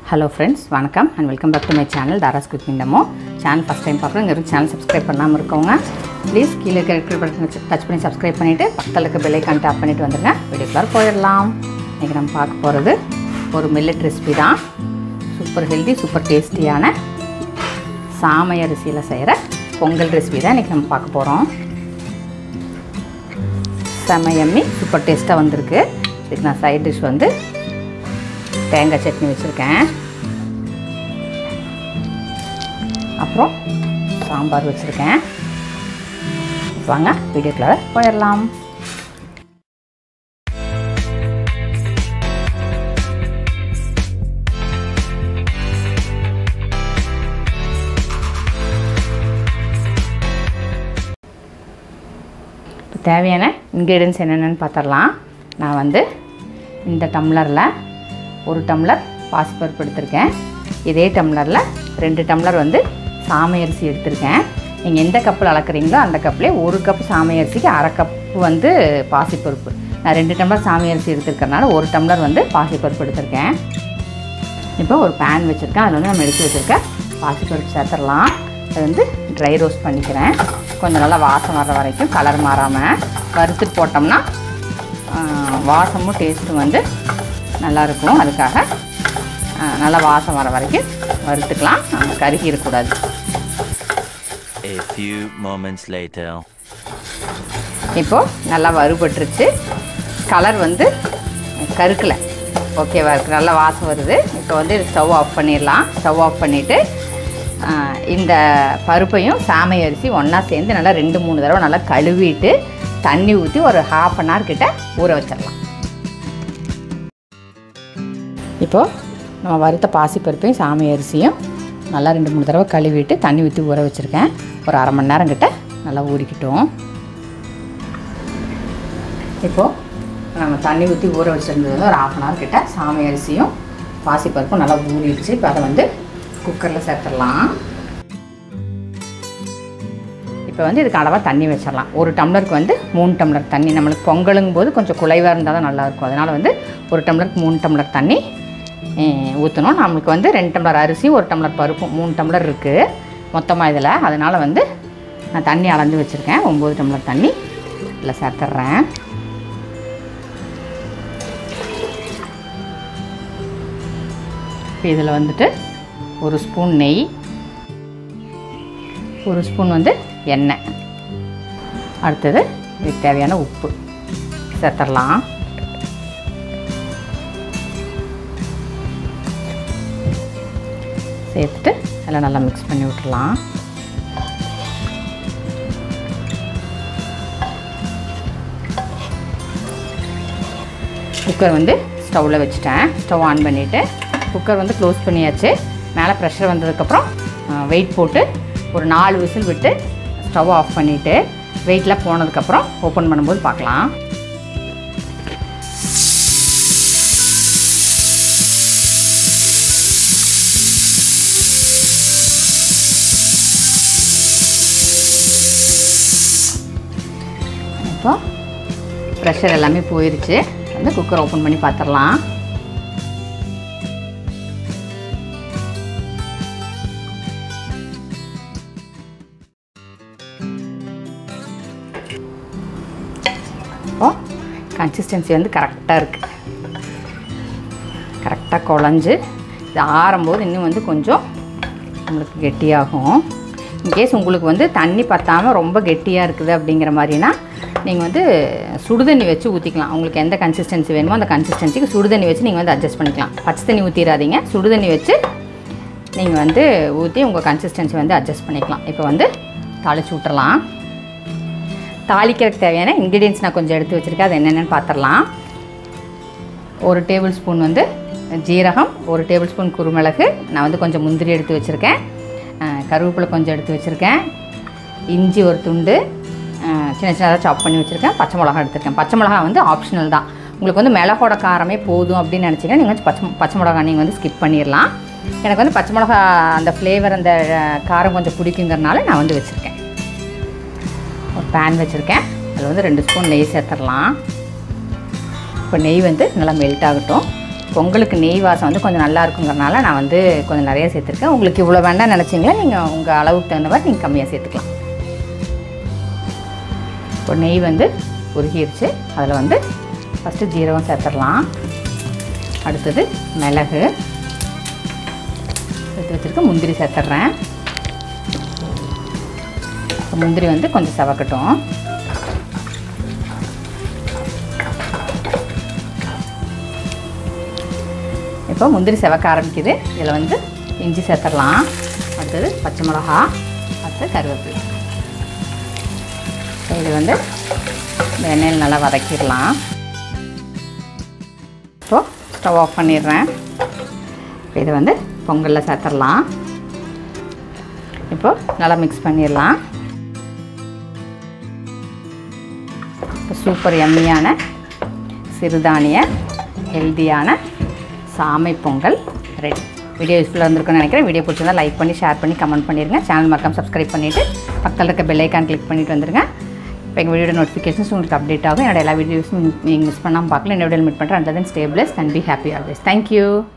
Hello friends வணக்கம் and welcome back to my channel Thara's cooking டமோ channel first time பார்க்குறோம் இங்கே சேனல் சப்ஸ்கிரைப் பண்ணாமல் இருக்கவங்க ப்ளீஸ் கீழே இருக்கிற பட்டன் டச் பண்ணி சப்ஸ்கிரைப் பண்ணிவிட்டு பக்கத்தில் இருக்க பெல்லைக்கான் டேப் பண்ணிவிட்டு வந்துடுங்க வீடியோக்குள்ளார போயிடலாம் இன்றைக்கி நம்ம பார்க்க போகிறது ஒரு மில்லட் ரெசிபி தான் சூப்பர் ஹெல்தி சூப்பர் டேஸ்டியான சாமை அரிசியில் செய்கிற பொங்கல் ரெசிபி தான் இன்றைக்கி நம்ம பார்க்க போகிறோம் செமையம்மி சூப்பர் டேஸ்ட்டாக வந்திருக்கு இதுக்கு நான் சைட் டிஷ் வந்து தேங்காய் சட்னி வச்சுருக்கேன் அப்புறம் சாம்பார் வச்சுருக்கேன் வாங்க வீடியோக்குள்ள போயிடலாம் இப்போ தேவையான இன்க்ரீடியன்ஸ் என்னென்னு பார்த்துடலாம் நான் வந்து இந்த டம்ளரில் ஒரு டம்ளர் பாசிப்பருப்பு எடுத்திருக்கேன் இதே டம்ளரில் ரெண்டு டம்ளர் வந்து சாமை அரிசி எடுத்திருக்கேன் நீங்கள் எந்த கப்பில் அளக்குறீங்களோ அந்த கப்லேயே ஒரு கப் சாமை அரிசிக்கு அரை கப்பு வந்து பாசிப்பருப்பு நான் ரெண்டு டம்ளர் சாமை அரிசி எடுத்துருக்கறனால ஒரு டம்ளர் வந்து பாசிப்பருப்பு எடுத்திருக்கேன் இப்போ ஒரு பேன் வச்சுருக்கேன் அதில் வந்து நம்ம எடுத்து வச்சுருக்க பாசிப்பருப்பு சேர்த்துடலாம் அது வந்து ட்ரை ரோஸ்ட் பண்ணிக்கிறேன் கொஞ்சம் நல்லா வாசம் வர்ற வரைக்கும் கலர் மாறாமல் வறுத்துட்டு போட்டோம்னா வாசமும் டேஸ்ட்டும் வந்து நல்லாயிருக்கும் அதுக்காக நல்லா வாசம் வர வரைக்கும் வறுத்துக்கலாம் கருகி இருக்கக்கூடாது A few moments later. இப்போது நல்லா வறுபட்டுருச்சு கலர் வந்து கருக்கலை ஓகேவா இருக்குது நல்லா வாசம் வருது இப்போ வந்து ஸ்டவ் ஆஃப் பண்ணிடலாம் ஸ்டவ் ஆஃப் பண்ணிவிட்டு இந்த பருப்பையும் சாமை அரிசி ஒன்றா சேர்ந்து நல்லா ரெண்டு மூணு தடவை நல்லா கழுவிட்டு தண்ணி ஊற்றி ஒரு ஹாஃப் அன் ஹவர் கிட்ட ஊற வச்சிடலாம் இப்போது நம்ம வறுத்த பாசிப்பருப்பையும் சாமை அரிசியும் நல்லா ரெண்டு மூணு தடவை கழுவிட்டு தண்ணி ஊற்றி ஊற வச்சுருக்கேன் ஒரு அரை மணி நேரம் கிட்ட நல்லா ஊறிக்கிட்டோம் இப்போது நம்ம தண்ணி ஊற்றி ஊற வச்சுருந்தது ஒரு ஆஃப் அன் ஹவர் கிட்ட சாமை அரிசியும் பாசிப்பருப்பும் நல்லா ஊறிடுச்சு இப்போ அதை வந்து குக்கரில் சேர்த்துடலாம் இப்போ வந்து இதுக்கு அளவாக தண்ணி வச்சிடலாம் ஒரு டம்ளருக்கு வந்து மூணு டம்ளர் தண்ணி நம்மளுக்கு பொங்கலுங்கும் போது கொஞ்சம் குலைவாக இருந்தால் தான் நல்லாயிருக்கும் அதனால் வந்து ஒரு டம்ளருக்கு மூணு டம்ளர் தண்ணி ஊற்றணும் நம்மளுக்கு வந்து ரெண்டு டம்ளர் அரிசியும் ஒரு டம்ளர் பருப்பும் மூணு டம்ளர் இருக்குது மொத்தமாக இதில் அதனால் வந்து நான் தண்ணி அளந்து வச்சுருக்கேன் ஒம்பது டம்ளர் தண்ணி இதில் சேர்த்துட்றேன் இப்போ இதில் வந்துட்டு ஒரு ஸ்பூன் நெய் ஒரு ஸ்பூன் வந்து எண்ணெய் அடுத்தது இதுக்கு தேவையான உப்பு சேர்த்துடலாம் சேர்த்துட்டு எல்லாம் நல்லா மிக்ஸ் பண்ணி விட்டுடலாம் குக்கர் வந்து ஸ்டவ்வில் வச்சுட்டேன் ஸ்டவ் ஆன் பண்ணிவிட்டு குக்கர் வந்து க்ளோஸ் பண்ணியாச்சு மேலே ப்ரெஷர் வந்ததுக்கப்புறம் வெயிட் போட்டு ஒரு நாலு விசில் விட்டு ஸ்டவ் ஆஃப் பண்ணிவிட்டு வெயிட்டில் போனதுக்கப்புறம் ஓப்பன் பண்ணும்போது பார்க்கலாம் இப்போ ப்ரெஷர் எல்லாமே போயிருச்சு வந்து குக்கர் ஓப்பன் பண்ணி பார்த்துடலாம் இப்போ கன்சிஸ்டன்சி வந்து கரெக்டாக இருக்குது கரெக்டாக குழஞ்சி இது ஆறும்போது இன்னும் வந்து கொஞ்சம் நம்மளுக்கு கெட்டியாகும் இன்கேஸ் உங்களுக்கு வந்து தண்ணி பற்றாமல் ரொம்ப கெட்டியாக இருக்குது அப்படிங்கிற மாதிரினா நீங்கள் வந்து சுடுதண்ணி வச்சு ஊற்றிக்கலாம் உங்களுக்கு எந்த கன்சிஸ்டன்சி வேணுமோ அந்த கன்சிஸ்டன்சிக்கு சுடுதண்ணி வச்சு நீங்கள் வந்து அட்ஜஸ்ட் பண்ணிக்கலாம் பச்சை தண்ணி ஊற்றிடாதீங்க சுடுதண்ணி வச்சு நீங்கள் வந்து ஊற்றி உங்கள் கன்சிஸ்டன்சி வந்து அட்ஜஸ்ட் பண்ணிக்கலாம் இப்போ வந்து தாளிச்சு விட்டுறலாம் தாளிக்கிறதுக்கு தேவையான இன்க்ரீடியன்ஸ் நான் கொஞ்சம் எடுத்து வச்சுருக்கேன் அது என்னென்னு பார்த்துடலாம் ஒரு டேபிள் ஸ்பூன் வந்து ஜீரகம் ஒரு டேபிள் ஸ்பூன் குருமிளகு நான் வந்து கொஞ்சம் முந்திரி எடுத்து வச்சுருக்கேன் கருவேப்பிலை கொஞ்சம் எடுத்து வச்சுருக்கேன் இஞ்சி ஒரு துண்டு சின்ன சின்னதாக சாப் பண்ணி வச்சுருக்கேன் பச்சை மிளகா எடுத்துருக்கேன் பச்சை மிளகா வந்து ஆப்ஷனல் தான் உங்களுக்கு வந்து மிளகோட காரமே போதும் அப்படின்னு நினச்சிங்கன்னா நீங்கள் வந்து பச்சை பச்சை மிளகா நீங்கள் வந்து ஸ்கிப் பண்ணிடலாம் எனக்கு வந்து பச்சை மிளகா அந்த ஃப்ளேவர் அந்த காரம் கொஞ்சம் பிடிக்குங்கிறனால நான் வந்து வச்சுருக்கேன் ஒரு பேன் வச்சுருக்கேன் அதில் வந்து ரெண்டு ஸ்பூன் நெய் சேர்த்துடலாம் இப்போ நெய் வந்து நல்லா மெல்ட் ஆகட்டும் பொங்கலுக்கு நெய் வாசம் வந்து கொஞ்சம் நல்லா இருக்குங்கிறனால நான் வந்து கொஞ்சம் நிறைய சேர்த்துருக்கேன் உங்களுக்கு இவ்வளோ வேண்டாம் நினச்சிங்களா நீங்கள் உங்கள் அளவுக்கு தகுந்த மாதிரி நீங்கள் கம்மியாக சேர்த்துக்கலாம் இப்போ நெய் வந்து உருகிருச்சு அதில் வந்து ஃபஸ்ட்டு ஜீரகம் சேர்த்துடலாம் அடுத்தது மிளகு எடுத்து வச்சுருக்க முந்திரி சேர்த்துட்றேன் இப்போ முந்திரி வந்து கொஞ்சம் செவக்கட்டும் இப்போ முந்திரி செவக்க ஆரம்பிக்குது இதில் வந்து இஞ்சி சேர்த்துடலாம் அடுத்தது பச்சை மிளகா அடுத்து கருவேப்பிலை இப்போ இது வந்து இந்த எண்ணெயில் நல்லா வதக்கிடலாம் இப்போது ஸ்டவ் ஆஃப் பண்ணிடுறேன் இப்போ இதை வந்து பொங்கலில் சேர்த்துடலாம் இப்போது நல்லா மிக்ஸ் பண்ணிடலாம் இப்போ சூப்பர் எம்மியான சிறுதானிய ஹெல்தியான சாமை பொங்கல் ரெடி வீடியோ யூஸ்ஃபுல்லாக இருந்திருக்கும்னு நினைக்கிறேன் வீடியோ பிடிச்சிருந்தா லைக் பண்ணி ஷேர் பண்ணி கமெண்ட் பண்ணிடுங்க சேனல் மறக்காம சப்ஸ்கிரைப் பண்ணிவிட்டு பக்கத்தில் இருக்க பெல் ஐக்கான் கிளிக் பண்ணிட்டு வந்துருங்க இப்போ எங்கள் வீடியோ நோட்டிஃபிகேஷன்ஸ் உங்களுக்கு அப்டேட் ஆகும் என்னோட எல்லா வீடியோஸும் நீங்கள் மிஸ் பண்ணாமல் பார்க்கல என்னோட மீட் பண்ணுறேன் and then stay blessed and be happy always thank you